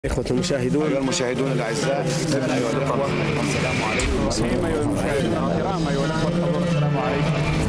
إخوة المشاهدون أيها المشاهدون الأعزاء أيها الأخوة السلام عليكم أيها المشاهدون الكرام أيها الأخوة الحضور السلام عليكم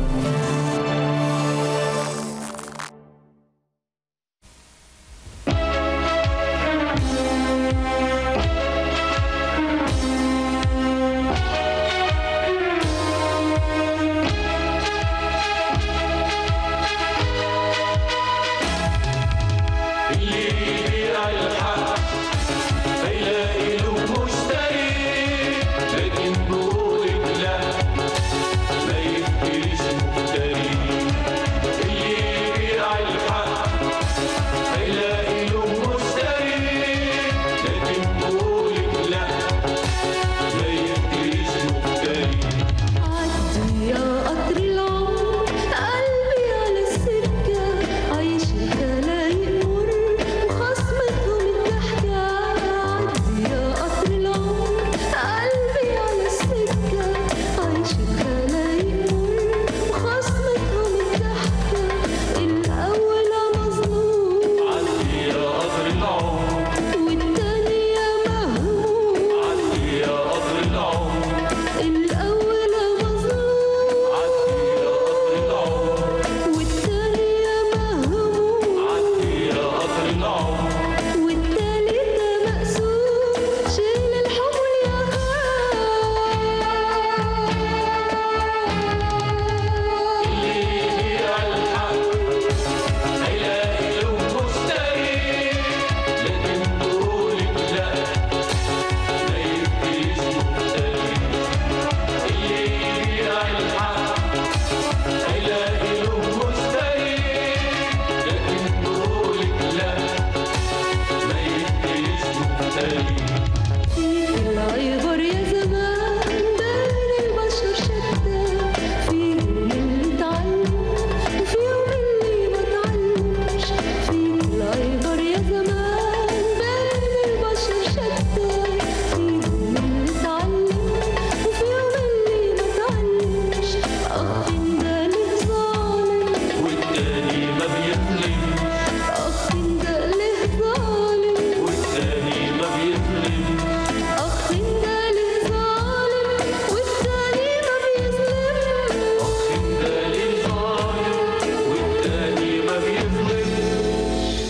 عدي يا قطر العمر قلبي على السكة عايش الخلايق مر وخصمتهم الضحكة عدي يا قطر العمر قلبي على السكة عايش الخلايق مر وخصمتهم الضحكة الأول مظلوم عدي يا قطر العمر والتاني يا مهموم عدي يا قطر العمر الأول مظلوم عدي يا قطر العمر والتاني يا مهموم عدي يا قطر العمر والتالت مقسوم شيل الحمل يا اللي يبيع الحق هيلاقي له مشتري لكن تقولك لا ما يبقيش مشتري اللي يبيع الحق هيلاقي له مشتري لكن تقولك لا ما يبقيش مشتري فيك العبر يا زمان بين البشر شتى فيهم اللي اتعلم وفيهم اللي ما اتعلمش فيك العبر يا زمان بين البشر شتى فيهم اللي اتعلم وفيهم اللي ما اتعلمش أخ ده له ظالم والتاني ما بيظلمش أخ ده له ظالم والتاني ما بيظلمش أخ ده له ظالم والتاني ما بيظلمش التاني ظالم والتاني ما بيظلمش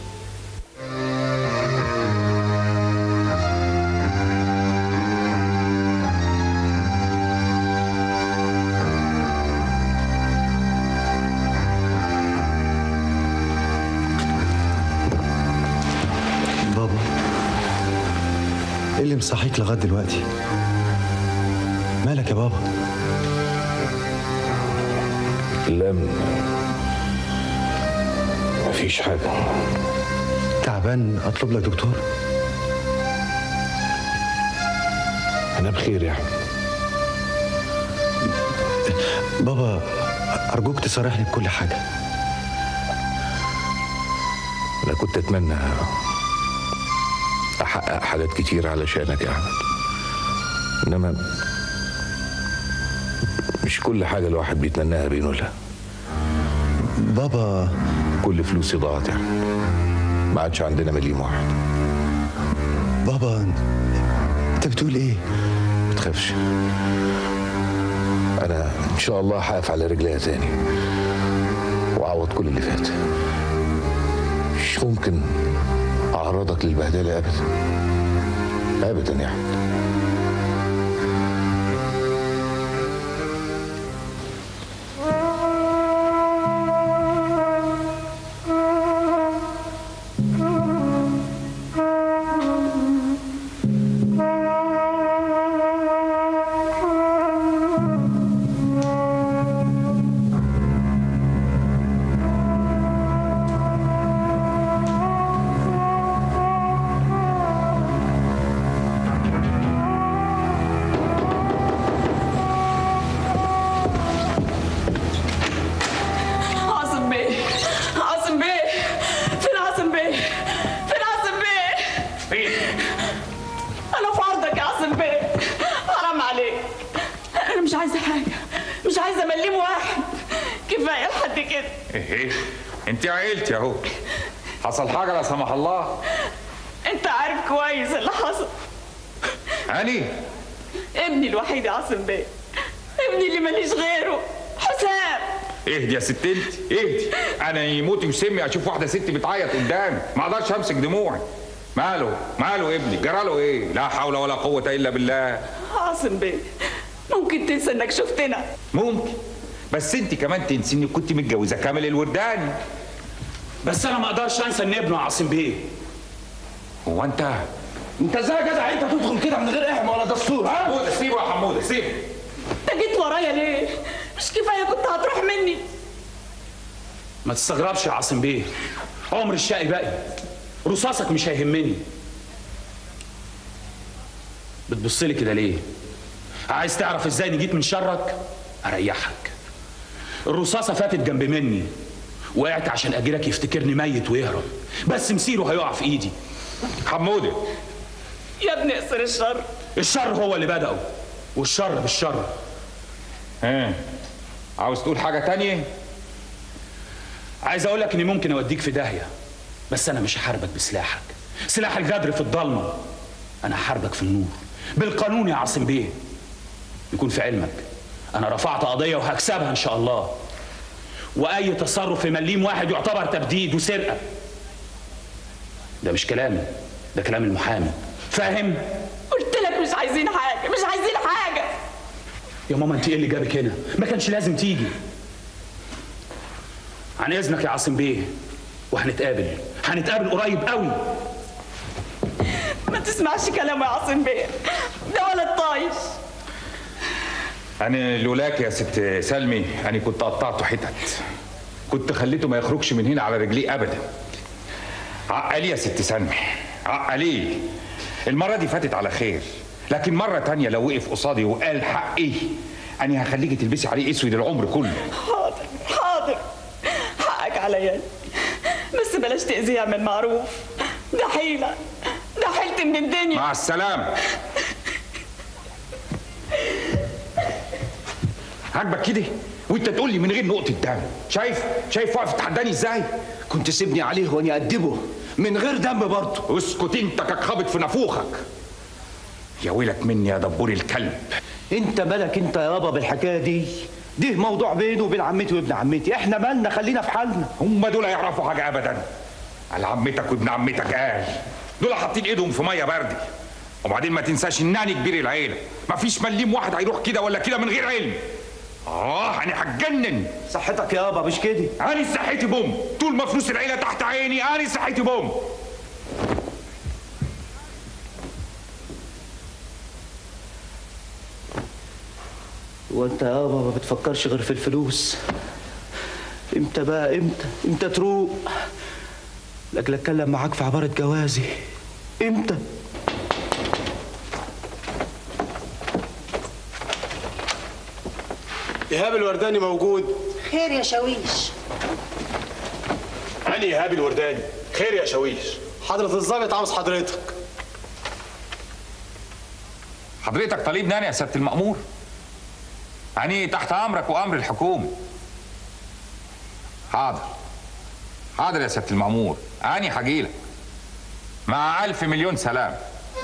بابا ايه اللي مصحيك لغايه دلوقتي مالك يا بابا لا م- مفيش حاجة تعبان اطلب لك دكتور أنا بخير يا أحمد بابا ارجوك تصارحني بكل حاجه أنا كنت أتمنى أحقق حاجات كتير علشانك يا أحمد إنما مش كل حاجة الواحد بيتمناها بينولها بابا كل فلوسي ضاعت يا أحمد ما عادش عندنا مليم واحد بابا انت بتقول ايه ما تخافش أنا إن شاء الله هقف على رجليا تاني وأعوض كل اللي فات مش ممكن أعرضك للبهدلة أبدا أبدا يا أحمد عاصم بيه عاصم بيه فين عاصم بيه فين عاصم بيه فين؟ انا في عرضك يا عاصم بيه حرام عليك انا مش عايزه حاجه مش عايزه مليم واحد كفايه لحد كده ايه انت عيلتي اهو حصل حاجه لا سمح الله انت هاني ابني الوحيد يا عاصم بيه ابني اللي ماليش غيره حسام اهدي يا ست انت اهدي انا يموتي وسمي اشوف واحده ست بتعيط قدامي ما اقدرش امسك دموعي ماله ماله ابني جراله ايه لا حول ولا قوه الا بالله عاصم بيه ممكن تنسى انك شفتنا ممكن بس انت كمان تنسي انك كنت متجوزه كامل الورداني بس انا ما اقدرش انسى ان ابنه عاصم بيه هو انت انت ازاي يا جدع انت تدخل كده من غير احمى ولا دستور ها حموده سيبه يا حموده سيبه انت جيت ورايا ليه مش كفايه كنت هتروح مني ما تستغربش يا عاصم بيه عمر الشقي باقي رصاصك مش هيهمني بتبص لي كده ليه عايز تعرف ازاي نجيت من شرك اريحك الرصاصه فاتت جنب مني وقعت عشان اجيلك يفتكرني ميت ويهرب بس مسيره هيقع في ايدي حموده يا ابني اقصر الشر الشر هو اللي بدأه والشر بالشر ها عاوز تقول حاجه تانية عايز اقول لك اني ممكن اوديك في داهيه بس انا مش هحاربك بسلاحك سلاح الغدر في الضلمه انا هحاربك في النور بالقانون يا عاصم بيه يكون في علمك انا رفعت قضيه وهكسبها ان شاء الله واي تصرف في مليم واحد يعتبر تبديد وسرقه ده مش كلامي ده كلام المحامي فاهم قلت لك مش عايزين حاجه مش عايزين حاجه يا ماما انت ايه اللي جابك هنا ما كانش لازم تيجي عن اذنك يا عاصم بيه وهنتقابل هنتقابل قريب قوي ما تسمعش كلامه يا عاصم بيه ده ولد طايش انا لولاك يا ست سلمي انا كنت قطعته حتت كنت خليته ما يخرجش من هنا على رجليه ابدا عقليه يا ست سلمي عقليه المره دي فاتت على خير لكن مره تانية لو وقف قصادي وقال حقي انا هخليكي تلبسي عليه اسود العمر كله حاضر حاضر حقك عليا بس بلاش تأذيه من معروف ده حيلة ده حيلتي من الدنيا مع السلامه عاجبك كده وانت تقول لي من غير نقطه دم شايف شايف واقف تحداني ازاي كنت سيبني عليه واني ادبه من غير دم برضه اسكت انت كك خابط في نافوخك يا ويلك مني يا دبور الكلب انت مالك انت يابا بالحكايه دي ده موضوع بينه وبين عمتي وابن عمتي احنا مالنا خلينا في حالنا هم دول يعرفوا حاجه ابدا على عمتك وابن عمتك قال دول حاطين ايدهم في ميه باردة وبعدين ما تنساش ان انا كبير العيله مفيش مليم واحد هيروح كده ولا كده من غير علم اه انا هتجنن صحتك يابا مش كده انا صحتي بوم طول ما فلوس العيله تحت عيني انا صحتي بوم وانت يابا ما بتفكرش غير في الفلوس امتى بقى امتى امتى تروق لاجل اتكلم معاك في عباره جوازي امتى إيهاب الورداني موجود خير يا شاويش أنا إيهاب الورداني خير يا شاويش حضرة الضابط عاوز حضرتك حضرتك طالب ناني يا سياده المأمور يعني تحت امرك وامر الحكومه حاضر حاضر يا سياده المأمور اني هجيلك مع الف مليون سلام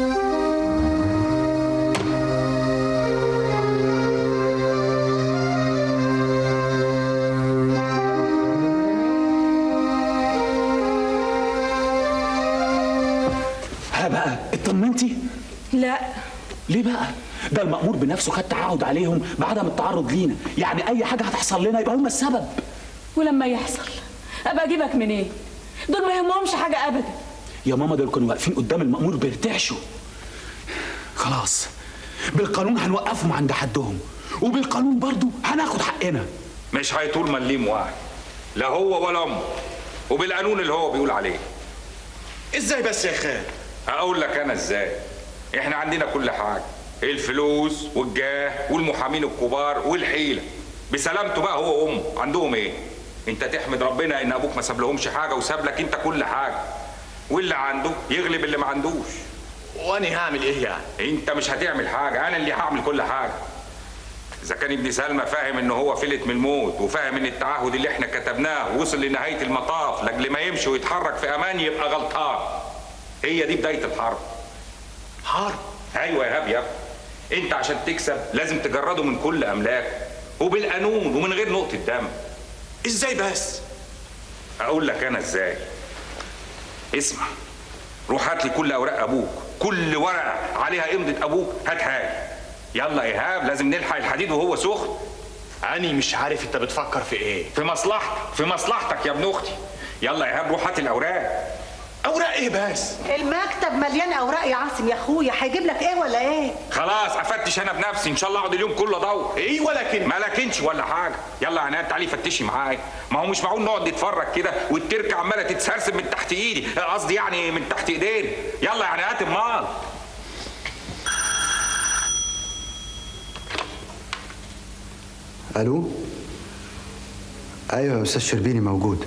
ها بقى اطمنتي لا ليه بقى ده المأمور بنفسه خد تعهد عليهم بعدم التعرض لينا يعني اي حاجه هتحصل لنا يبقى هم السبب ولما يحصل ابقى اجيبك منين دول ما يهمهمش حاجه ابدا يا ماما دول كانوا واقفين قدام المأمور بيرتعشوا خلاص بالقانون هنوقفهم عند حدهم وبالقانون برضو هناخد حقنا مش هيطول مليم واحد لا هو ولا امه وبالقانون اللي هو بيقول عليه إزاي بس يا خال اقول لك انا ازاي احنا عندنا كل حاجه الفلوس والجاه والمحامين الكبار والحيله بسلامته بقى هو وامه عندهم ايه انت تحمد ربنا ان ابوك ما سابلهمش حاجه وساب لك انت كل حاجه واللي عنده يغلب اللي ما عندوش وأنا هعمل إيه يعني انت مش هتعمل حاجه انا اللي هعمل كل حاجه اذا كان ابن سلمى فاهم ان هو فلت من الموت وفاهم ان التعهد اللي احنا كتبناه وصل لنهايه المطاف لاجل ما يمشي ويتحرك في امان يبقى غلطان هي دي بدايه الحرب حرب ايوه يا هاب يا ابني. انت عشان تكسب لازم تجرده من كل املاكه وبالقانون ومن غير نقطه دم ازاي بس اقول لك انا ازاي اسمع روح هات لي كل اوراق ابوك كل ورقه عليها امضه ابوك هاتها لي يلا يا ايهاب لازم نلحق الحديد وهو سخن اني مش عارف انت بتفكر في ايه في مصلحتك في مصلحتك يا ابن اختي يلا يا ايهاب روح هات الاوراق اوراق ايه بس المكتب مليان اوراق يا عاصم يا اخويا هيجيب لك ايه ولا ايه خلاص افتش انا بنفسي ان شاء الله اقعد اليوم كله ادور ايه ولكن ما لكنش ولا حاجه يلا يا عناد تعالي فتشي معايا ما هو مش معقول نقعد نتفرج كده والتركه عماله تتسرسب من تحت ايدي قصدي يعني من تحت ايدينا يلا يا عناد امال الو ايوه يا استاذ شربيني موجود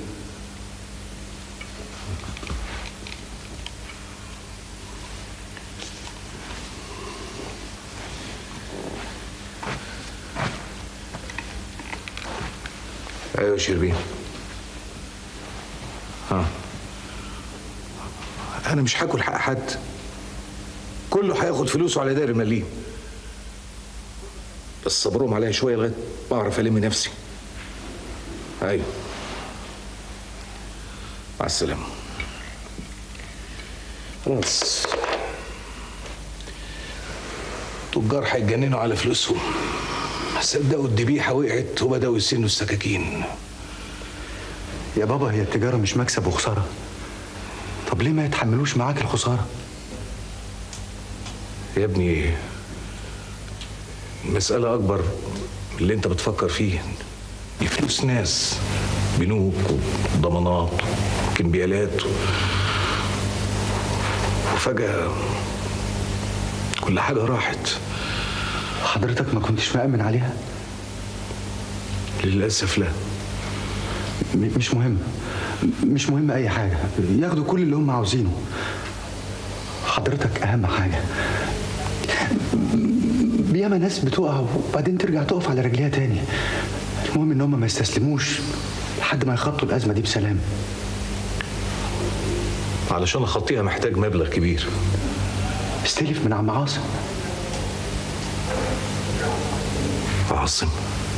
ايوه شربين ها انا مش هاكل حق حد كله هياخد فلوسه على داير المليم بس صبرهم عليا شويه لغايه ما اعرف الم نفسي ايوه مع السلامه خلاص تجار هيتجننوا على فلوسهم صدقوا الذبيحه وقعت وبداوا يسنوا السكاكين يا بابا هي التجاره مش مكسب وخساره طب ليه ما يتحملوش معاك الخساره يا ابني المسألة أكبر من اللي أنت بتفكر فيه دي فلوس ناس بنوك وضمانات وكمبيالات وفجأة كل حاجة راحت حضرتك ما كنتش مأمن عليها للأسف لا م- مش مهم مش مهم اي حاجه ياخدوا كل اللي هم عاوزينه حضرتك اهم حاجه ياما ناس بتقع وبعدين ترجع تقف على رجليها تاني المهم ان هم ما يستسلموش لحد ما يخطوا الازمه دي بسلام علشان أخطيها محتاج مبلغ كبير استلف من عم عاصم عاصم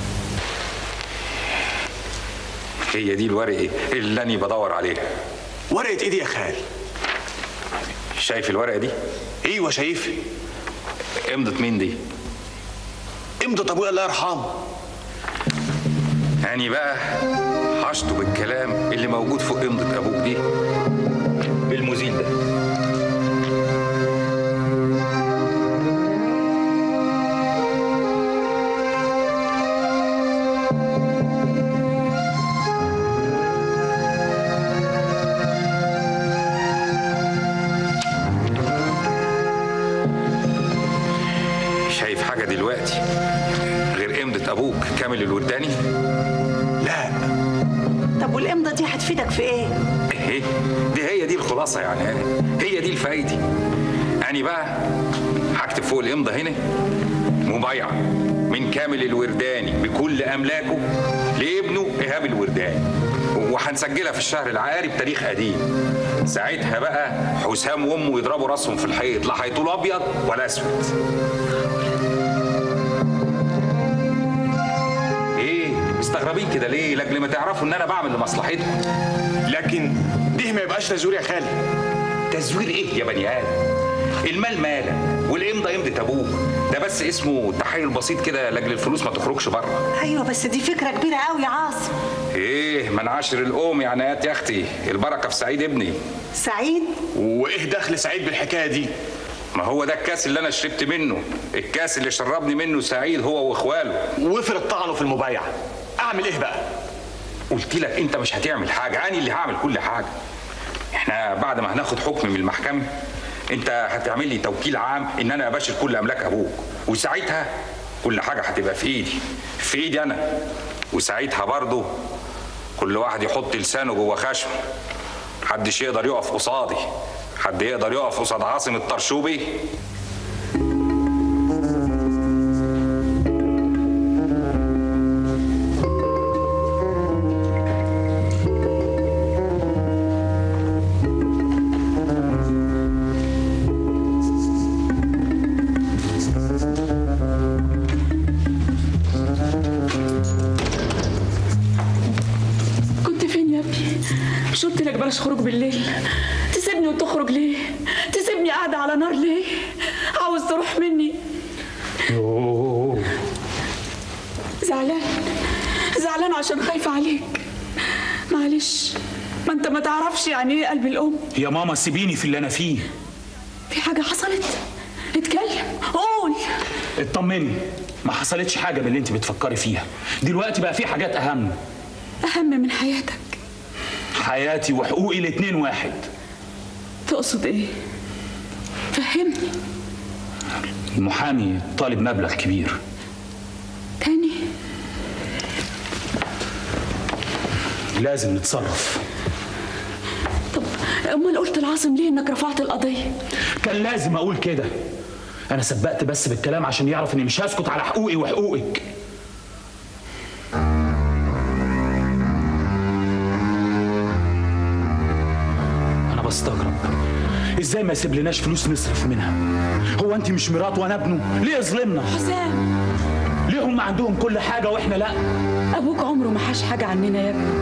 هي دي الورقه اللي انا بدور عليها ورقه ايه دي يا خال شايف الورقه دي ايوه شايفها امضه مين دي امضة ابويا الله يرحمه يعني بقى حشته بالكلام اللي موجود فوق امضه ابوك دي بالمزيل ده شايف حاجه دلوقتي غير امضه ابوك كامل الورداني لا طب والامضه دي هتفيدك في ايه ايه دي هي دي الخلاصه يعني هي دي الفايده يعني بقى هكتب فوق الامضه هنا مبايعه من كامل الورداني بكل املاكه لابنه ايهاب الورداني وهنسجلها في الشهر العقاري بتاريخ قديم ساعتها بقى حسام وامه يضربوا راسهم في الحيط لا هيطول ابيض ولا اسود ايه مستغربين كده ليه لاجل ما تعرفوا ان انا بعمل لمصلحتكم لكن دي ما يبقاش تزوير يا خالي تزوير ايه يا بني ادم المال مالك والامضه امضه ابوك ده بس اسمه تحايل بسيط كده لاجل الفلوس ما تخرجش بره ايوه بس دي فكره كبيره قوي يا عاصم ايه من عشر الام يا عنايات يا اختي البركه في سعيد ابني سعيد وايه دخل سعيد بالحكايه دي ما هو ده الكاس اللي انا شربت منه الكاس اللي شربني منه سعيد هو واخواله وافرض طعنه في المبايعه اعمل ايه بقى قلت لك انت مش هتعمل حاجه انا اللي هعمل كل حاجه احنا بعد ما هناخد حكم من المحكمه انت هتعمل لي توكيل عام ان انا اباشر كل املاك ابوك وساعتها كل حاجه هتبقى في ايدي في ايدي انا وساعتها برضه كل واحد يحط لسانه جوه خشمه محدش يقدر يقف قصادي حد يقدر يقف قصاد عاصم الطرشوبي بلاش خروج بالليل تسيبني وتخرج ليه تسيبني قاعدة على نار ليه عاوز تروح مني يوه زعلان زعلان عشان خايفة عليك معلش ما انت ما تعرفش يعني ايه قلب الام يا ماما سيبيني في اللي انا فيه في حاجة حصلت اتكلم قول اطمني ما حصلتش حاجه من اللي انت بتفكري فيها دلوقتي بقى في حاجات اهم اهم من حياتك حياتي وحقوقي الاتنين واحد تقصد ايه فهمني المحامي طالب مبلغ كبير تاني لازم نتصرف طب امال قلت لعاصم ليه انك رفعت القضية كان لازم اقول كده انا سبقت بس بالكلام عشان يعرف اني مش هسكت على حقوقي وحقوقك انا بستغرب ازاي ما يسيب لناش فلوس نصرف منها هو انت مش مرات وانا ابنه ليه يظلمنا حسام ليه هم عندهم كل حاجه واحنا لا ابوك عمره ما حاش حاجة عننا يا ابني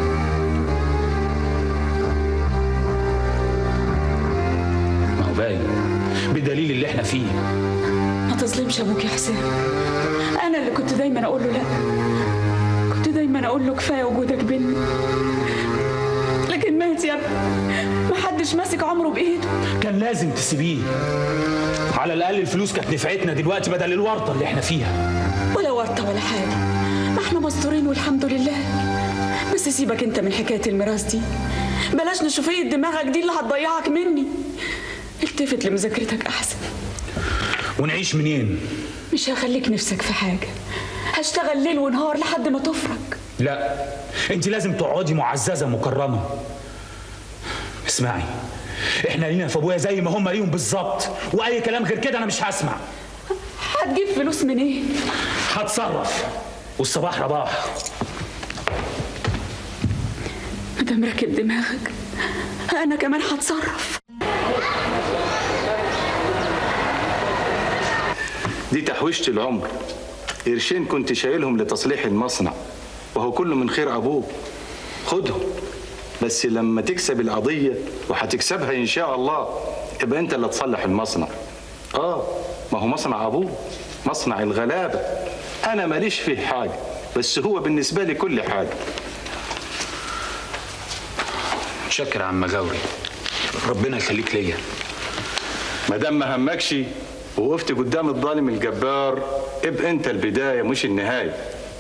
ما هو باين بدليل اللي احنا فيه ما تظلمش ابوك يا حسام انا اللي كنت دايما اقول له لا كنت دايما اقول له كفايه وجودك بينا لكن مات يا ابني محدش ماسك عمره بايده كان لازم تسيبيه على الاقل الفلوس كانت نفعتنا دلوقتي بدل الورطه اللي احنا فيها ولا ورطه ولا حاجه ما احنا مستورين والحمد لله بس سيبك انت من حكايه الميراث دي بلاش نشوفية دماغك دي اللي هتضيعك مني التفت لمذاكرتك احسن ونعيش منين مش هخليك نفسك في حاجه هشتغل ليل ونهار لحد ما تفرج لا انت لازم تقعدي معززه مكرمه اسمعي احنا لينا في ابويا زي ما هم ليهم بالظبط واي كلام غير كده انا مش هسمع هتجيب فلوس منين هتصرف والصباح رباح مادام راكب دماغك انا كمان هتصرف دي تحويشة العمر قرشين كنت شايلهم لتصليح المصنع وهو كله من خير أبوك خدهم بس لما تكسب القضية وهتكسبها إن شاء الله يبقى أنت اللي تصلح المصنع آه ما هو مصنع أبوك مصنع الغلابة أنا ماليش فيه حاجة بس هو بالنسبة لي كل حاجة شكر يا عم جوري ربنا يخليك ليا ما دام ما همكش وقفت قدام الظالم الجبار ابقى انت البدايه مش النهايه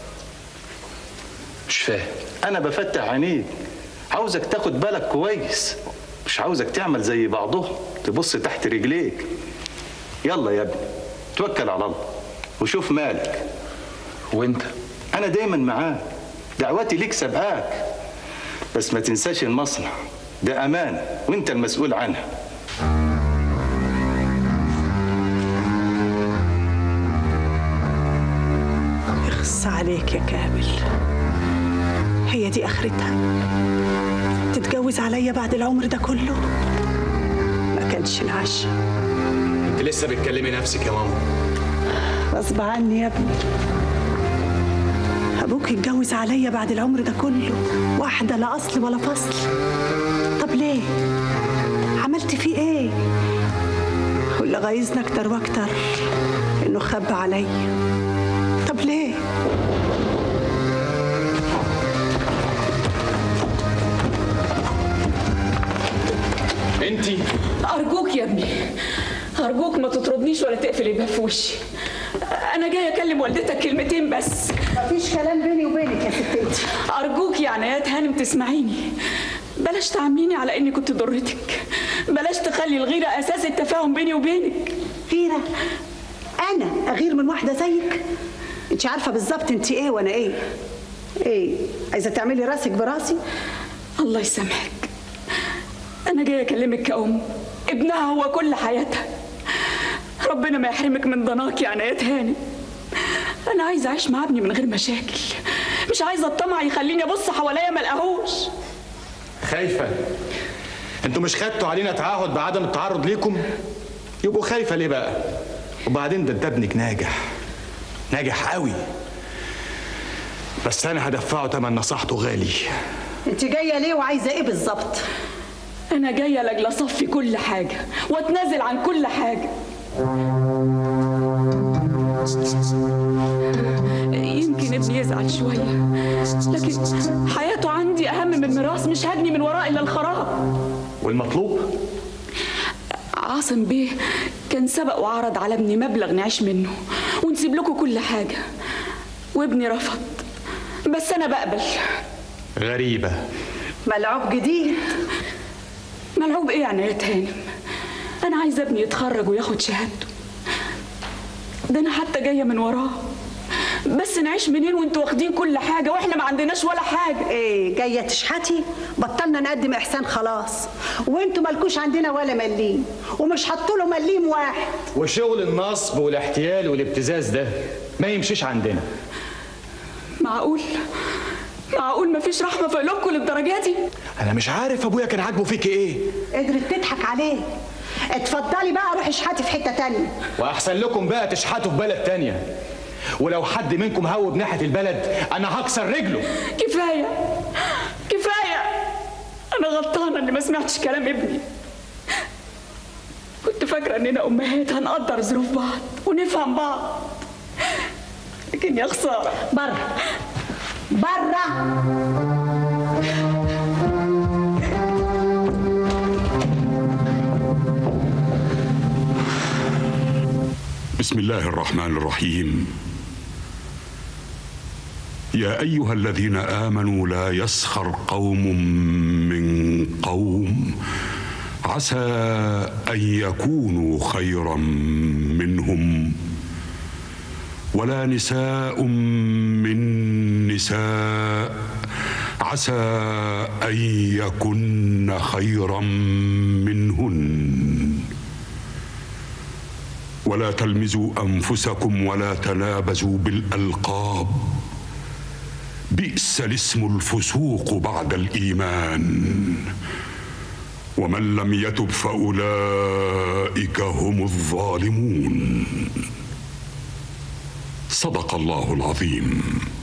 مش فاهم انا بفتح عينيك عاوزك تاخد بالك كويس مش عاوزك تعمل زي بعضهم تبص تحت رجليك يلا يا ابني توكل على الله وشوف مالك وانت انا دايما معاك دعوتي ليك سبقاك بس ما تنساش المصنع ده امانه وانت المسؤول عنها اخص عليك يا كامل هي دي اخرتها تتجوز عليا بعد العمر ده كله ما كانش العشاء انت لسه بتكلمي نفسك يا ماما غصب عني يا ابني ابوك يتجوز عليا بعد العمر ده كله واحده لا اصل ولا فصل طب ليه عملت فيه ايه واللي غايزنا اكتر واكتر انه خب عليا طب ليه انتي ارجوك يا ابني ارجوك ما تطردنيش ولا تقفل الباب في وشي انا جاي اكلم والدتك كلمتين بس مفيش كلام بيني وبينك يا ست انتي ارجوك يا عنايات هانم تسمعيني بلاش تعامليني على اني كنت ضرتك بلاش تخلي الغيره اساس التفاهم بيني وبينك غيره انا اغير من واحده زيك انت عارفه بالظبط انت ايه وانا ايه ايه عايزه تعملي راسك براسي الله يسامحك انا جاي اكلمك كأم ابنها هو كل حياتها ربنا ما يحرمك من ضناك يا عنايات هانم انا عايزه اعيش مع ابني من غير مشاكل مش عايزه الطمع يخليني ابص حواليا ما الاقوش خايفه انتوا مش خدتوا علينا تعهد بعدم التعرض ليكم يبقوا خايفه ليه بقى وبعدين ده انت ابنك ناجح ناجح قوي بس انا هدفعه تمن نصيحته غالي انت جايه ليه وعايزه ايه بالظبط انا جايه لاجل اصفي كل حاجه واتنازل عن كل حاجه يمكن ابني يزعل شويه لكن حياته عندي اهم من ميراث مش هجني من وراه الا الخراب والمطلوب عاصم بيه كان سبق وعرض على ابني مبلغ نعيش منه ونسيب لكم كل حاجه وابني رفض بس انا بقبل غريبة ملعوب جديد ملعوب ايه يعني يا تهانم انا عايزه ابني يتخرج وياخد شهادته ده انا حتى جايه من وراه بس نعيش منين وانتوا واخدين كل حاجه واحنا ما عندناش ولا حاجه ايه جايه تشحتي بطلنا نقدم احسان خلاص وانتوا مالكوش عندنا ولا مليم ومش حطوا له مليم واحد وشغل النصب والاحتيال والابتزاز ده ما يمشيش عندنا معقول معقول مفيش رحمه في قلوبكم للدرجه دي انا مش عارف ابويا كان عاجبه فيك ايه قدرت تضحك عليه اتفضلي بقى روحي اشحتي في حته تانية واحسن لكم بقى تشحتوا في بلد تانية ولو حد منكم هوب ناحية البلد انا هكسر رجله كفايه كفايه انا غلطانه اني ما سمعتش كلام ابني كنت فاكره اننا امهات هنقدر ظروف بعض ونفهم بعض لكن يا خساره بره بره بسم الله الرحمن الرحيم يا ايها الذين امنوا لا يسخر قوم من قوم عسى ان يكونوا خيرا منهم ولا نساء من نساء عسى ان يكن خيرا منهن ولا تلمزوا انفسكم ولا تنابزوا بالالقاب بئس الاسم الفسوق بعد الايمان ومن لم يتب فاولئك هم الظالمون صدق الله العظيم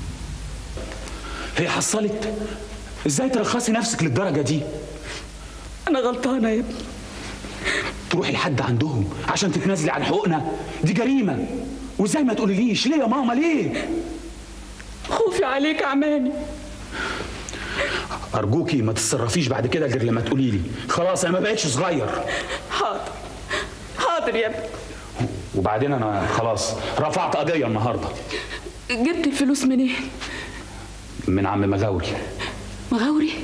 هي حصلت ازاي ترخصي نفسك للدرجه دي انا غلطانه يا ابني تروحي لحد عندهم عشان تتنازلي عن حقوقنا دي جريمه وازاي ما تقوليليش ليه يا ماما ليه خوفي عليك عماني ارجوكي ما تتصرفيش بعد كده غير لما تقولي لي خلاص انا ما بقتش صغير حاضر حاضر يا ابني وبعدين انا خلاص رفعت قضيه النهارده جبت الفلوس منين من عم مغاوري مغاوري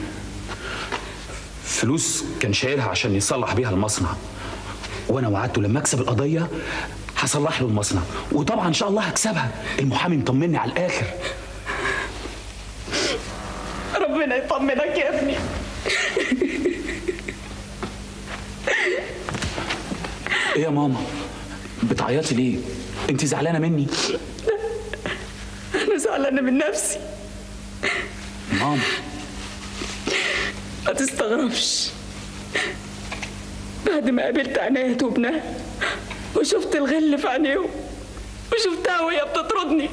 فلوس كان شايلها عشان يصلح بيها المصنع وانا وعدته لما اكسب القضيه هصلح له المصنع وطبعا ان شاء الله هكسبها المحامي مطمني على الاخر ربنا يطمنك يا ابني ايه يا ماما بتعيطي ليه انت زعلانه مني انا زعلانه من نفسي ماما ما تستغربش بعد ما قابلت عناية وابنها وشفت الغل في عينيهم وشفتها وهي بتطردني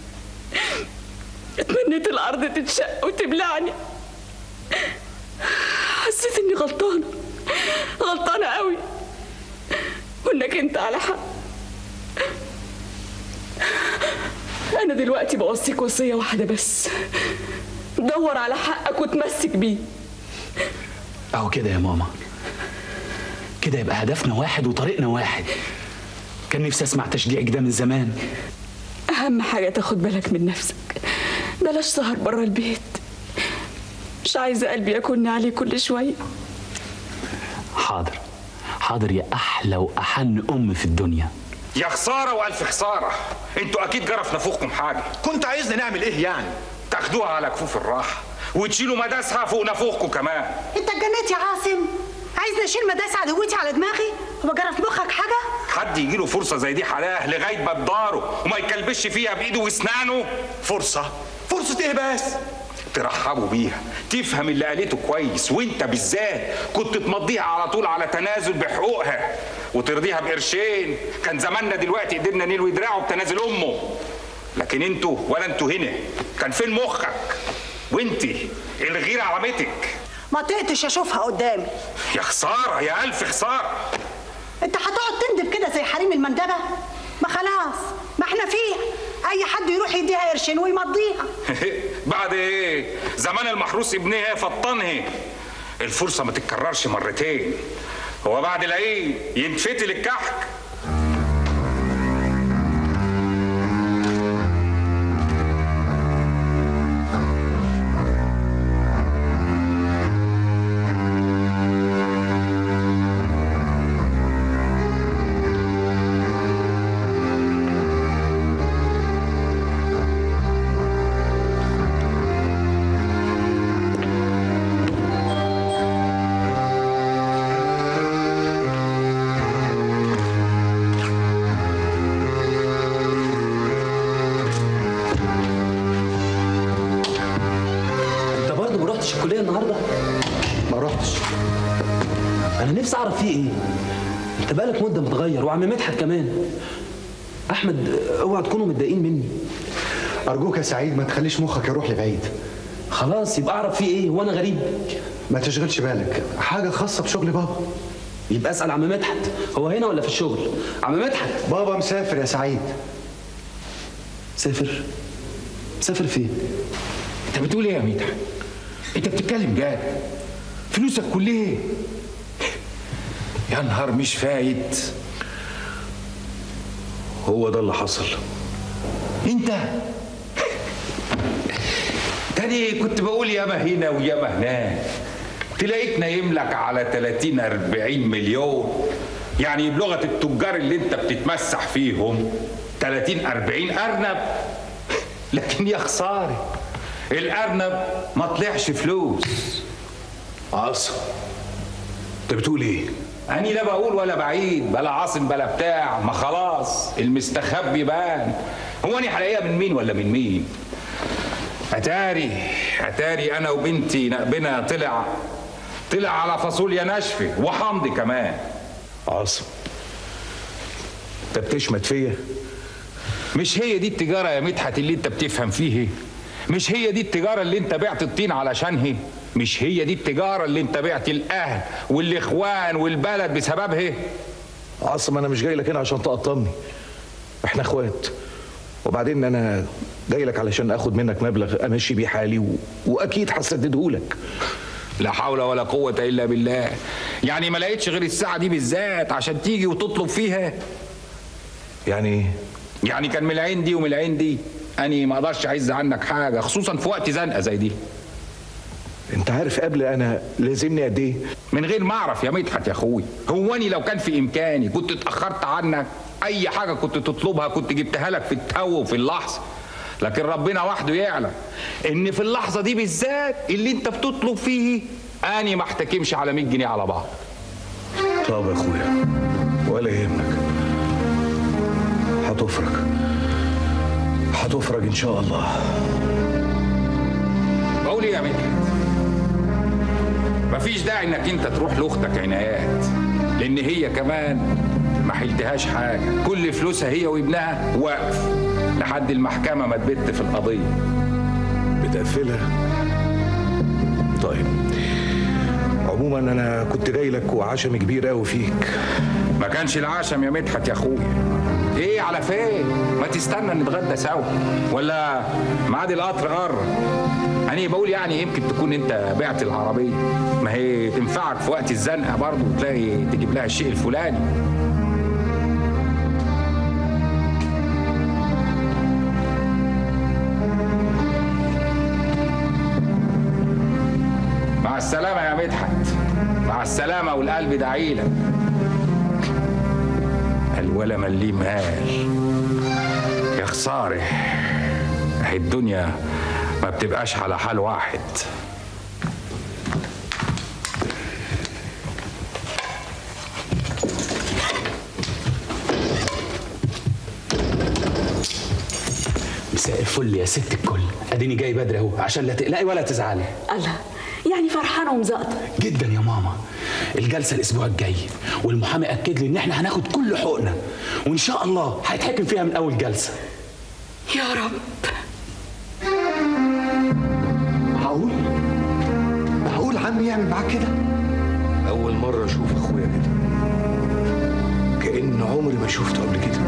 اتمنيت الارض تتشق وتبلعني حسيت اني غلطانه غلطانه قوي وانك انت على حق انا دلوقتي بوصيك وصيه واحده بس دور على حقك وتمسك بيه اهو كده يا ماما كده يبقى هدفنا واحد وطريقنا واحد كان نفسي اسمع تشجيعك ده من زمان اهم حاجه تاخد بالك من نفسك بلاش سهر بره البيت مش عايزه قلبي يكون عليه كل شويه حاضر حاضر يا احلى واحن ام في الدنيا يا خساره والف خساره انتوا اكيد جرى في نافوخكم حاجه كنت عايزنا نعمل ايه يعني تاخدوها على كفوف الراحه وتشيلوا مداسها فوق نافوخكم كمان انت اتجننت يا عاصم عايزني اشيل مداس عدوتي على دماغي هو جرى في مخك حاجه حد يجي له فرصه زي دي حلاه لغايه ما بداره وما يكلبش فيها بايده واسنانه فرصه فرصه ايه بس ترحبوا بيها تفهم اللي قالته كويس وانت بالذات كنت تمضيها على طول على تنازل بحقوقها وترضيها بقرشين كان زماننا دلوقتي قدرنا نلوي دراعه بتنازل امه لكن انتوا ولا انتوا هنا كان فين مخك وانت الغيره علامتك ما طقتش اشوفها قدامي يا خساره يا الف خساره انت هتقعد تندب كده زي حريم المندبه ما خلاص ما احنا فيها اي حد يروح يديها قرشين ويمضيها بعد ايه زمان المحروس ابنها فطنها الفرصه ما تتكررش مرتين هو بعد العيد ينفتل الكحك انت برضه ما رحتش الكليه النهارده ما رحتش انا نفسي اعرف فيه ايه انت بقالك مده متغير وعم مدحت كمان احمد اوعى تكونوا متضايقين مني ارجوك يا سعيد ما تخليش مخك يروح لبعيد خلاص يبقى اعرف فيه ايه وانا غريب ما تشغلش بالك حاجه خاصه بشغل بابا يبقى اسال عم مدحت هو هنا ولا في الشغل عم مدحت بابا مسافر يا سعيد سافر سافر فين انت بتقول ايه يا مدحت انت بتتكلم جد فلوسك كلها يا نهار مش فايت هو ده اللي حصل انت تاني كنت بقول ياما هنا وياما هناك تلاقيك نايم لك على 30 40 مليون يعني بلغه التجار اللي انت بتتمسح فيهم 30 40 ارنب لكن يا خساره الارنب ما طلعش فلوس عاصم انت بتقول ايه أني لا بقول ولا بعيد بلا عاصم بلا بتاع ما خلاص المستخبي بان هو أني هلاقيها من مين ولا من مين أتاري أتاري أنا وبنتي نقبنا طلع طلع على فاصوليا ناشفة وحمض كمان عاصم انت بتشمت فيا مش هي دي التجارة يا مدحت اللي انت بتفهم فيه مش هي دي التجارة اللي انت بعت الطين علشانها مش هي دي التجارة اللي انت بعت الأهل والإخوان والبلد بسببها عاصم انا مش جاي لك هنا عشان تقطمني احنا اخوات وبعدين انا جاي لك علشان اخد منك مبلغ امشي بيه حالي و... واكيد هسدده لك لا حول ولا قوة إلا بالله يعني ما لقيتش غير الساعة دي بالذات عشان تيجي وتطلب فيها يعني يعني كان من العين دي ومن العين دي أني ما أقدرش أعز عنك حاجة خصوصا في وقت زنقة زي دي انت عارف قبل انا لازمني قد ايه من غير ما أعرف يا مدحت يا أخوي هو أني لو كان في إمكاني كنت اتأخرت عنك أي حاجة كنت تطلبها كنت جبتها لك في التو وفي اللحظة لكن ربنا وحده يعلم ان في اللحظه دي بالذات اللي انت بتطلب فيه اني ما احتكمش على 100 جنيه على بعض طب يا اخويا ولا يهمك هتفرج هتفرج ان شاء الله بقول ايه يا مدحت مفيش داعي انك انت تروح لاختك عنايات لان هي كمان ما حلتهاش حاجه كل فلوسها هي وابنها واقف لحد المحكمه ما تبت في القضيه بتقفلها طيب عموما انا كنت جاي لك وعشم كبير قوي فيك ما كانش العشم يا مدحت يا اخويا ايه على فين ما تستنى نتغدى سوا ولا ميعاد القطر قرب انا بقول يعني يمكن تكون انت بعت العربيه ما هي تنفعك في وقت الزنقه برضه وتلاقي تجيب لها الشيء الفلاني مع السلامه يا مدحت مع السلامه والقلب دعيلك الولا مليه مال يا خساره اهي الدنيا ما بتبقاش على حال واحد مساء الفل يا ست الكل اديني جاي بدري اهو عشان لا تقلقي ولا تزعلي الله يعني فرحانه ومزقطه جدا يا ماما الجلسه الاسبوع الجاي والمحامي اكد لي ان احنا هناخد كل حقوقنا وان شاء الله هيتحكم فيها من اول جلسه يا رب معقول معقول عم عمي يعمل معاك كده أول مرة أشوف أخويا كده كأن عمري ما شفته قبل كده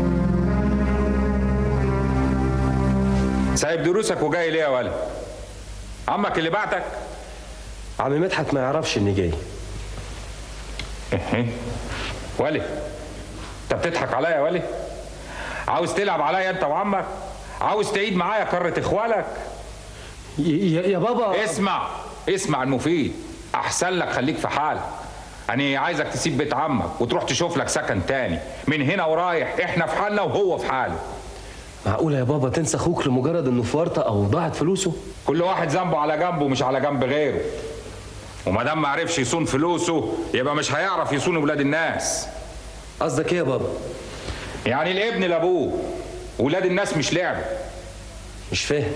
سايب دروسك وجاي ليه يا ولد عمك اللي بعتك عم مدحت ما يعرفش اني جاي ايه ولي انت بتضحك عليا يا ولي عاوز تلعب عليا انت وعمك عاوز تعيد معايا كرة اخوالك يا, يا بابا اسمع اسمع المفيد احسن لك خليك في حالك انا عايزك تسيب بيت عمك وتروح تشوف لك سكن تاني من هنا ورايح احنا في حالنا وهو في حاله معقولة يا بابا تنسى اخوك لمجرد انه في ورطة او ضاعت فلوسه كل واحد ذنبه على جنبه مش على جنب غيره وما دام ما عرفش يصون فلوسه يبقى مش هيعرف يصون ولاد الناس قصدك ايه يا بابا يعني الابن لابوه ولاد الناس مش لعب مش فاهم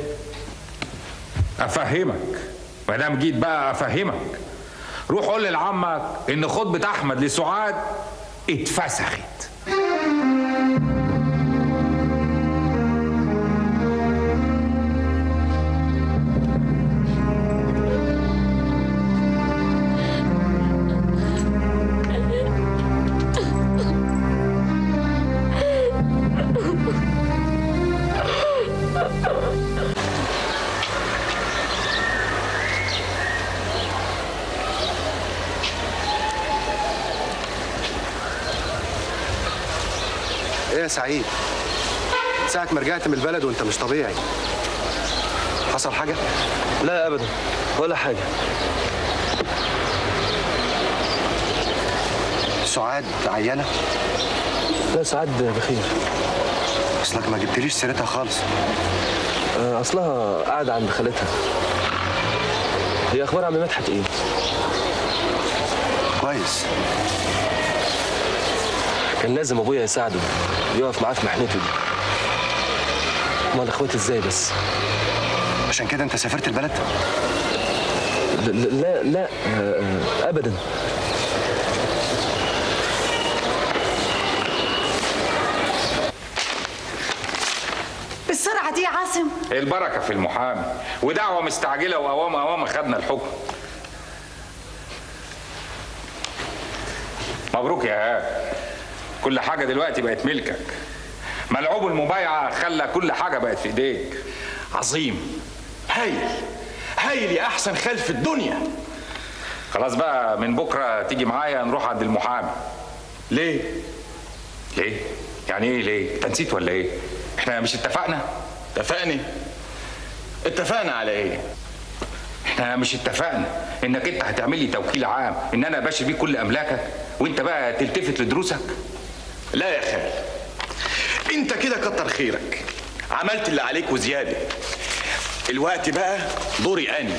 افهمك ما دام جيت بقى افهمك روح قول لعمك ان خطبه احمد لسعاد اتفسخت ايه يا سعيد من ساعة ما رجعت من البلد وانت مش طبيعي حصل حاجة؟ لا ابدا ولا حاجة سعاد عيانة؟ لا سعاد بخير اصلك ما جبتليش سيرتها خالص آه، اصلها قاعدة عند خالتها هي اخبار عم مدحت ايه كويس كان لازم ابويا يساعده يقف معاه في محنته دي امال اخواتي ازاي بس عشان كده انت سافرت البلد؟ لا لا, لا آه، آه، ابدا بالسرعة دي يا عاصم البركه في المحامي ودعوه مستعجله واوام اوام خدنا الحكم مبروك يا هاب كل حاجه دلوقتي بقت ملكك ملعوب المبايعه خلى كل حاجه بقت في ايديك عظيم هايل هايل يا احسن خال في الدنيا خلاص بقى من بكره تيجي معايا نروح عند المحامي ليه ليه يعني ايه ليه انت نسيت ولا ايه احنا مش اتفقنا اتفقني اتفقنا على ايه احنا مش اتفقنا انك انت هتعمل لي توكيل عام ان انا باشر بيه كل املاكك وانت بقى تلتفت لدروسك لا يا خال انت كده كتر خيرك عملت اللي عليك وزياده الوقت بقى دوري اني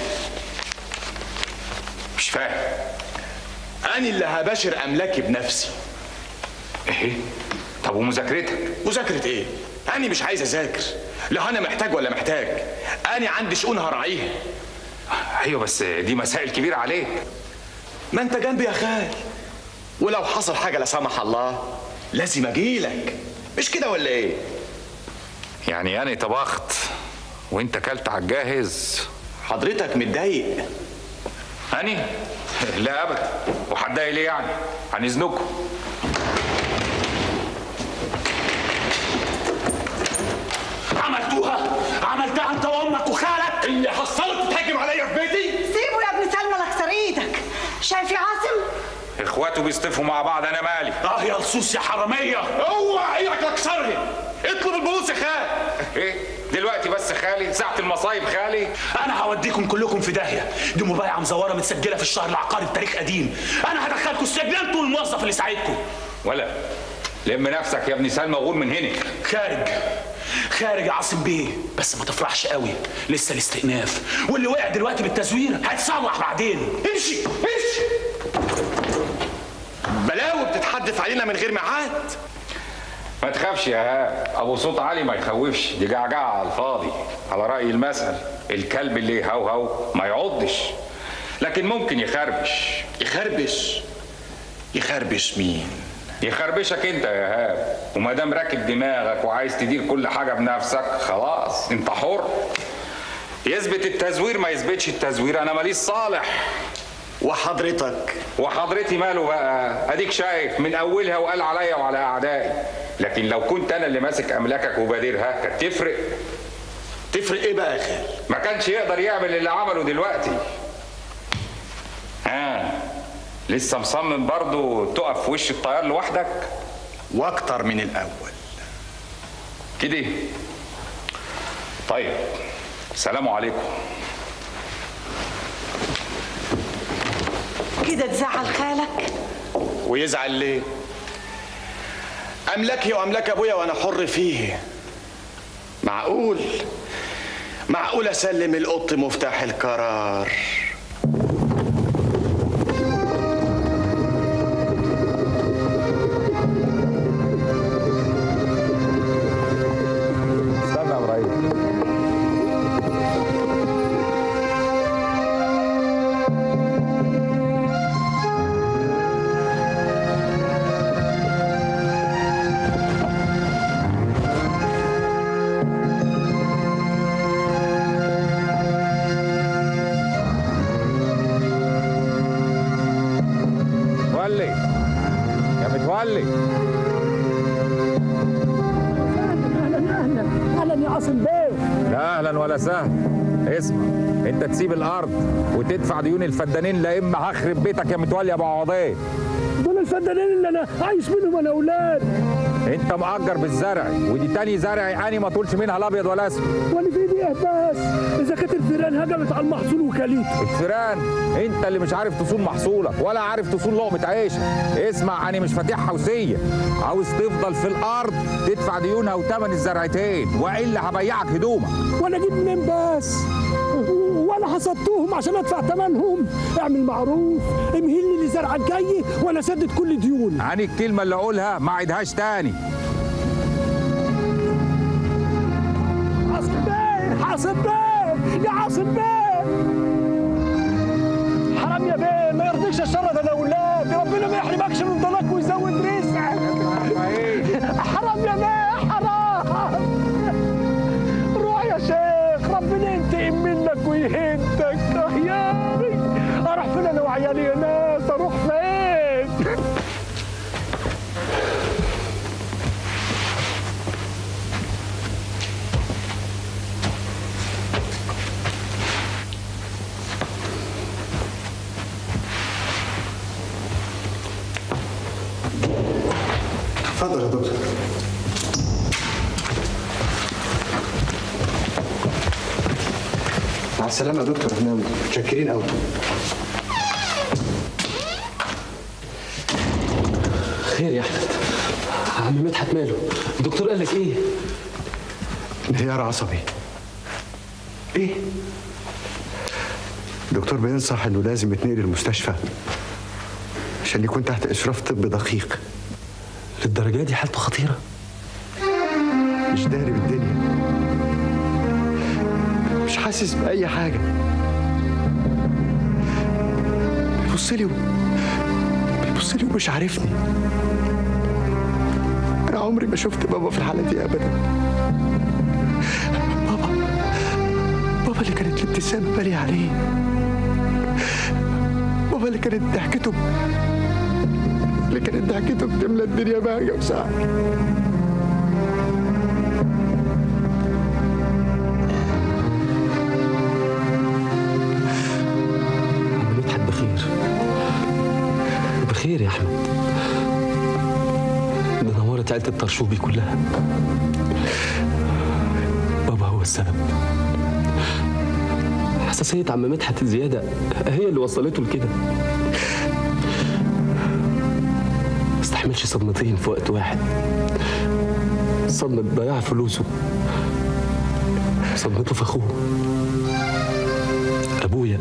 مش فاهم اني اللي هباشر املاكي بنفسي ايه طب ومذاكرتك مذاكره ايه اني مش عايز اذاكر لا انا محتاج ولا محتاج اني عندي شؤون هراعيها ايوه بس دي مسائل كبيره عليك ما انت جنبي يا خال ولو حصل حاجه لا سمح الله لازم اجيلك مش كده ولا ايه يعني انا طبخت وانت كلت على الجاهز حضرتك متضايق هاني لا ابدا وهتضايق ليه يعني هنزنكم عملتوها عملتها انت وامك وخالك اللي حصلت تهاجم عليا في بيتي سيبه يا ابن سلمى لك ايدك شايف يا عاصم اخواته بيصطفوا مع بعض انا مالي اه يا لصوص يا حراميه اوعى ايدك اكسرني اطلب البوليس يا خال ايه دلوقتي بس خالي ساعه المصايب خالي انا هوديكم كلكم في داهيه دي مبايعه مزوره متسجله في الشهر العقاري بتاريخ قديم انا هدخلكم السجن انتوا الموظف اللي ساعدكم ولا لم نفسك يا ابني سلمى وغور من هنا خارج خارج يا عاصم بيه بس ما تفرحش قوي لسه الاستئناف واللي وقع دلوقتي بالتزوير هيتصلح بعدين امشي امشي بلاوي بتتحدف علينا من غير ميعاد ما تخافش يا هاب ابو صوت عالي ما يخوفش دي جعجعه على الفاضي على راي المثل الكلب اللي يهوهو ما يعضش لكن ممكن يخربش يخربش يخربش مين يخربشك انت يا هاب وما دام راكب دماغك وعايز تدير كل حاجه بنفسك خلاص انت حر يثبت التزوير ما يثبتش التزوير انا ماليش صالح وحضرتك وحضرتي ماله بقى اديك شايف من اولها وقال عليا وعلى اعدائي لكن لو كنت انا اللي ماسك املاكك وبادرها كانت تفرق تفرق ايه بقى يا خال ما كانش يقدر يعمل اللي عمله دلوقتي ها لسه مصمم برضه تقف في وش الطيار لوحدك واكتر من الاول كده طيب سلام عليكم كده تزعل خالك ويزعل ليه املاكي واملاك ابويا وانا حر فيه معقول معقول اسلم القط مفتاح القرار استنى يا ابراهيم متولي يا متولي اهلا اهلا يا عاصم بيه لا اهلا ولا سهلا اسمع انت تسيب الارض وتدفع ديون الفدانين لا اما هخرب بيتك يا متولي يا ابو عوضين دول الفدانين اللي انا عايش منهم انا اولاد انت مأجر بالزرع ودي تاني زرع اني ما طولش منها الابيض ولا اسود وانا في ايدي ايه بس اذا كانت الفيران هجمت على المحصول وكليته الفيران انت اللي مش عارف تصون محصولك ولا عارف تصون لقمه عيشك اسمع انا مش فاتحها وسيه عاوز تفضل في الارض تدفع ديونها وثمن الزرعتين والا هبيعك هدومك وانا اجيب منين بس ولا حصدتهم عشان ادفع ثمنهم اعمل معروف امهلني اللي زرعك جاي وانا سدد كل ديوني عن الكلمه اللي اقولها ما عيدهاش تاني عاصم بيه عاصم بيه يا عاصم بيه حرام يا بيه ما يرضيكش الشر ده الاولاد ربنا ما يحرمكش من ضلك ويزود رزقك حرام يا بيه حرام روح يا شيخ ربنا ينتقم منك ويهدك اه يا أخي. اروح فين انا وعيالي يا ناس اروح فين اتفضل يا دكتور مع السلامة يا دكتور احنا متشكرين قوي خير يا احمد عم مدحت ماله الدكتور قال لك ايه انهيار عصبي ايه الدكتور بينصح انه لازم يتنقل المستشفى عشان يكون تحت اشراف طبي دقيق للدرجه دي حالته خطيره مش داري بالدنيا مش حاسس باي حاجه بيبص لي بيبص لي ومش عارفني انا عمري ما شفت بابا في الحاله دي ابدا بابا بابا اللي كانت الابتسامه باليه عليه بابا اللي كانت ضحكته اللي كانت ضحكته بتملى الدنيا بهجه وسعد عم مدحت بخير بخير يا احمد ده نورت عيله الطرشوبي كلها بابا هو السبب حساسية عم مدحت الزيادة هي اللي وصلته لكده ما استحملش صدمتين في وقت واحد صدمة ضياع فلوسه صدمته في أخوه أبويا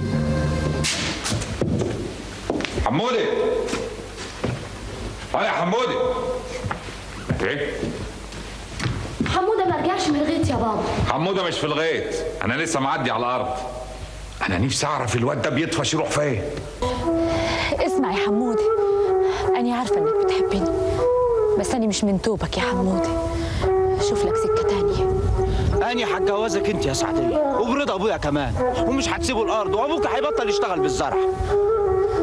حمودي اه يا حمودي ايه حموده ما رجعش من الغيط يا بابا حموده مش في الغيط انا لسه معدي على الارض انا نفسي اعرف الواد ده بيطفش يروح فين اسمع يا حمودي أنا عارفة إنك بتحبني بس أنا مش من توبك يا حمودي شوف لك سكة تانية أنا هتجوزك أنت يا سعدية وبرضا أبويا كمان ومش هتسيبوا الأرض وأبوك هيبطل يشتغل بالزرع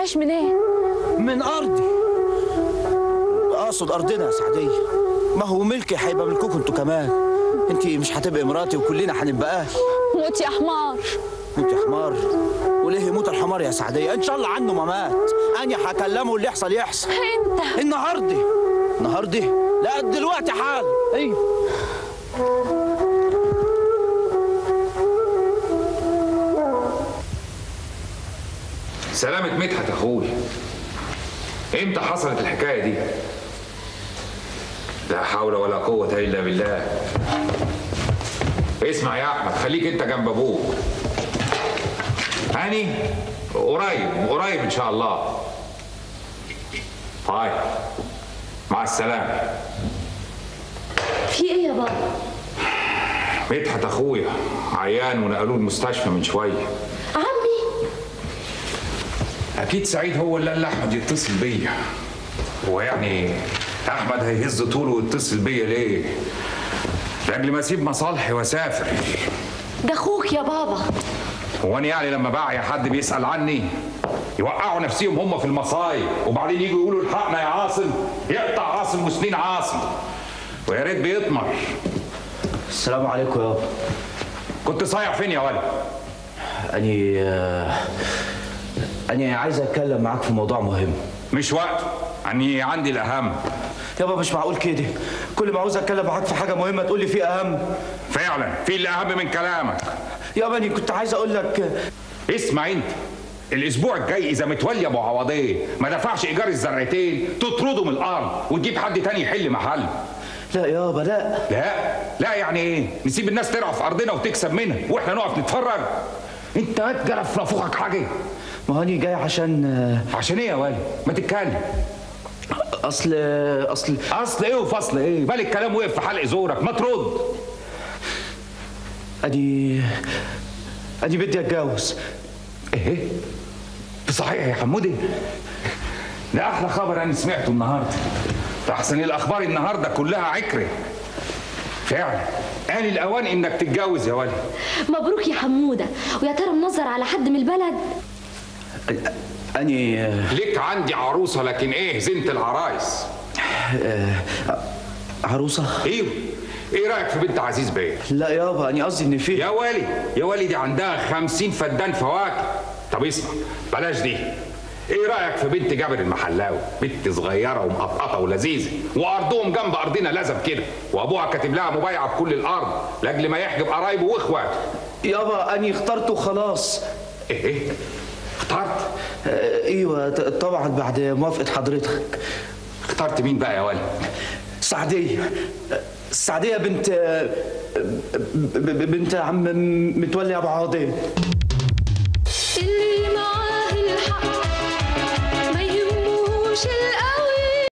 تعيش منين من ارضي اقصد ارضنا يا سعديه ما هو ملكي هيبقى ملككم انتوا كمان انت مش هتبقي مراتي وكلنا هنبقى اهل موت يا حمار موت يا حمار وليه يموت الحمار يا سعديه ان شاء الله عنه ما مات انا هكلمه اللي يحصل يحصل انت النهارده النهارده لا دلوقتي حال ايوه سلامة مدحت اخوي امتى حصلت الحكايه دي لا حول ولا قوه الا بالله اسمع يا احمد خليك انت جنب ابوك هاني قريب قريب ان شاء الله طيب مع السلامه في ايه يا بابا مدحت اخويا عيان ونقلوه المستشفى من شويه عمي اكيد سعيد هو اللي قال لاحمد يتصل بيا هو يعني احمد هيهز طوله ويتصل بيا ليه لاجل ما اسيب مصالحي واسافر ده اخوك يا بابا هو انا يعني لما بعي حد بيسال عني يوقعوا نفسيهم هم في المصايب وبعدين يجوا يقولوا الحقنا يا عاصم يقطع عاصم وسنين عاصم ويا ريت بيطمر السلام عليكم يابا كنت صايع فين يا ولد اني آه، اني عايز اتكلم معاك في موضوع مهم مش وقته اني عندي الاهم يابا مش معقول كده كل ما عاوز اتكلم معاك في حاجه مهمه تقول لي في اهم فعلا في اللي اهم من كلامك يابا اني كنت عايز اقول لك اسمع انت الاسبوع الجاي اذا متولي ابو عوضيه ما دفعش ايجار الزرعتين تطرده من الارض وتجيب حد تاني يحل محله لا يابا لا لا لا يعني ايه نسيب الناس ترعى في ارضنا وتكسب منها واحنا نقف نتفرج انت هتجرب في نافوخك حاجه ما هاني جاي عشان عشان ايه يا ولي ما تتكلم اصل اصل اصل ايه وفصل ايه بالك الكلام وقف في حلق زورك ما ترد ادي ادي بدي اتجوز ايه صحيح يا حمودي ده احلى خبر انا سمعته النهارده ده احسن الاخبار النهارده كلها عكره فعلا آن الأوان إنك تتجوز يا ولي مبروك يا حموده ويا ترى منظر على حد من البلد اني ليك عندي عروسة لكن إيه زنت العرايس عروسه ايوه ايه رايك في بنت عزيز بيه لا يابا اني قصدي ان في يا والي يا والي دي عندها خمسين فدان فواكه طب اسمع بلاش دي ايه رايك في بنت جابر المحلاوي بنت صغيره ومقطقطه ولذيذه وارضهم جنب ارضنا لزم كده وابوها كاتب لها مبايعه بكل الارض لاجل ما يحجب قرايبه واخواته يابا اني اخترته خلاص ايه ايه اخترت آه، ايوه ط- طبعا بعد موافقه حضرتك اخترت مين بقى يا ولي سعديه آه، سعديه بنت آه، ب- ب- بنت عم متولي ابو عوضين اللي معاه الحق ما يهموش الأول